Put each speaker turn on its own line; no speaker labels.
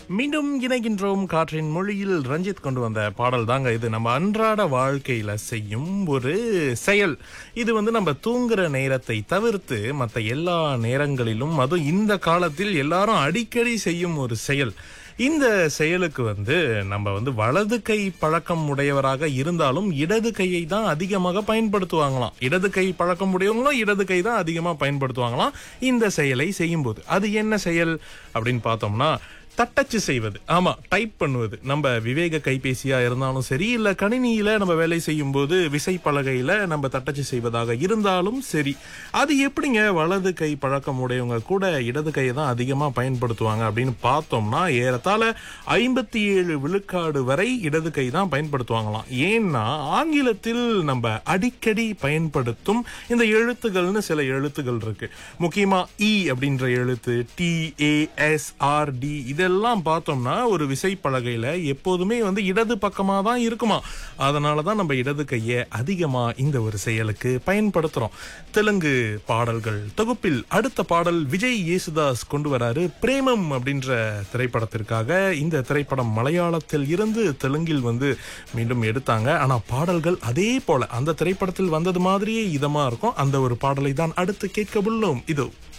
மீண்டும் இணைகின்றோம் காற்றின் மொழியில் ரஞ்சித் கொண்டு வந்த பாடல் தாங்க இது நம்ம அன்றாட வாழ்க்கையில செய்யும் ஒரு செயல் இது வந்து நம்ம தூங்குற நேரத்தை தவிர்த்து மற்ற எல்லா நேரங்களிலும் அதுவும் இந்த காலத்தில் எல்லாரும் அடிக்கடி செய்யும் ஒரு செயல் இந்த செயலுக்கு வந்து நம்ம வந்து வலது கை பழக்கம் உடையவராக இருந்தாலும் இடது கையை தான் அதிகமாக பயன்படுத்துவாங்களாம் இடது கை பழக்கம் உடையவங்களும் இடது கை தான் அதிகமாக பயன்படுத்துவாங்களாம் இந்த செயலை செய்யும்போது அது என்ன செயல் அப்படின்னு பார்த்தோம்னா தட்டச்சு செய்வது ஆமா டைப் பண்ணுவது நம்ம விவேக கைபேசியா இருந்தாலும் சரி இல்ல கணினியில நம்ம வேலை செய்யும் போது விசை பலகையில நம்ம தட்டச்சு செய்வதாக இருந்தாலும் சரி அது எப்படிங்க வலது கை பழக்கம் உடையவங்க கூட இடது கையை தான் அதிகமா பயன்படுத்துவாங்க அப்படின்னு பார்த்தோம்னா ஏறத்தாழ ஐம்பத்தி ஏழு விழுக்காடு வரை இடது கை தான் பயன்படுத்துவாங்களாம் ஏன்னா ஆங்கிலத்தில் நம்ம அடிக்கடி பயன்படுத்தும் இந்த எழுத்துகள்னு சில எழுத்துகள் இருக்கு முக்கியமா இ அப்படின்ற எழுத்து T A S R T இதெல்லாம் பார்த்தோம்னா ஒரு விசை பலகையில எப்போதுமே வந்து இடது பக்கமா தான் இருக்குமா அதனால தான் நம்ம இடது கையை அதிகமா இந்த ஒரு செயலுக்கு பயன்படுத்துறோம் தெலுங்கு பாடல்கள் தொகுப்பில் அடுத்த பாடல் விஜய் யேசுதாஸ் கொண்டு வராரு பிரேமம் அப்படின்ற திரைப்படத்திற்காக இந்த திரைப்படம் மலையாளத்தில் இருந்து தெலுங்கில் வந்து மீண்டும் எடுத்தாங்க ஆனா பாடல்கள் அதே போல அந்த திரைப்படத்தில் வந்தது மாதிரியே இதமா இருக்கும் அந்த ஒரு பாடலை தான் அடுத்து கேட்க உள்ளோம் இதோ